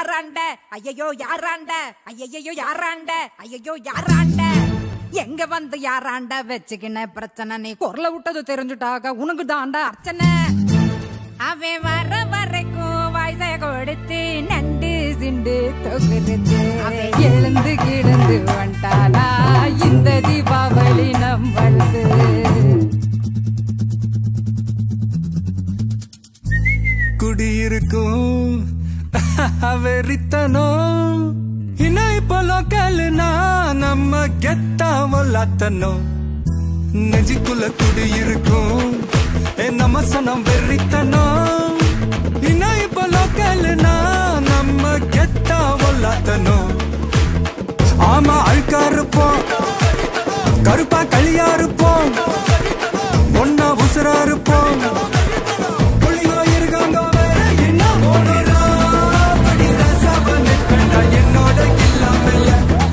யாராண்ட ஐயையோ யாராண்ட ஐயையோ யாராண்ட ஐயையோ யாராண்ட எங்க வந்து யாராண்ட வச்சுக்கின பிரச்சனை நீ குரல விட்டது தெரிஞ்சுட்டாக உனக்கு தாண்டா அர்ச்சனை அவன் வர வரைக்கும் வயசை கொடுத்து நண்டு சிண்டு தொகுத்து அவன் எழுந்து கிடந்து வந்துட்டானா இந்த தீபாவளி நம்மளது குடியிருக்கும் வெறித்தனம் இன்னும் இப்போ லோக்கல்னா நம்ம கெத்தாமலாத்தனும் நெஞ்சுக்குள்ள குடியிருக்கும் ஏ நம்ம சனம் வெறித்தனம் இன்னும் இப்போ லோக்கல்னா நம்ம கெத்தாமலாத்தனும் ஆமா அழுக்கா இருப்போம் கருப்பா களியா இருப்போம் ஒன்னா உசுரா இருப்போம் புள்ளிங்கோ இருக்காங்க வேற என்ன ஓடுறா? படி ரசாவ நிற்பேன்டா என்னோட இல்லாமல.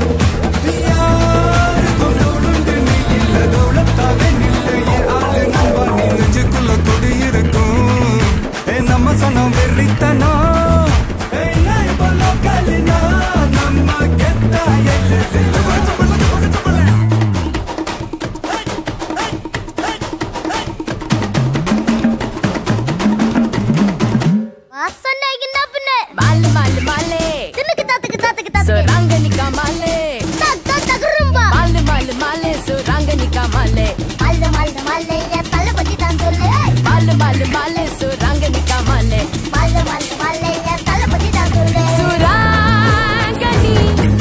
யாருக்கும் நோடுண்டு நீ இல்ல, தௌலத்தாவே நில்லு, என் ஆளு நண்பா, நீ நெஞ்சுக்குள்ள குடியிருக்கும். ஏ, நம்ம சனம் வெறித்தனம். ஏ, நான் இப்ப லோக்கல்னா, நம்ம கெத்தா எல்லு. வாசனைக்குன்னா பின்ன மாலு மாலு மாலே தின்னுக்கு தாத்துக்கு தாத்துக்கு தாத்துக்கு சுராங்கனிக்கா மாலே தக் தக் தகுரும்பா மாலு மாலு மாலே சுராங்கனிக்கா மாலே மல்ல மல்ல மல்ல என் தலை பத்தி தான் சொல்லு மாலு மாலு மாலே சுராங்கனிக்கா மாலே மல்ல மல்ல மல்ல என் தலை பத்தி தான் சொல்லு சுராங்கனி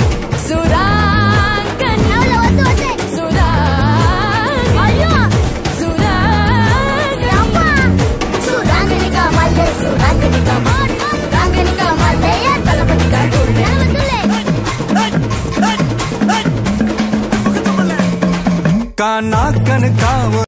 சுராங்கனி அவள வந்து வந்து சுராங்கனி ஐயோ சுராங்கனி அம்மா சுராங்கனிக்கா மல்ல சுராங்கனிக்கா சுராங்கனிக்கா மல்ல என் தலை பத்தி தான் சொல்லு கானா கணுக்கா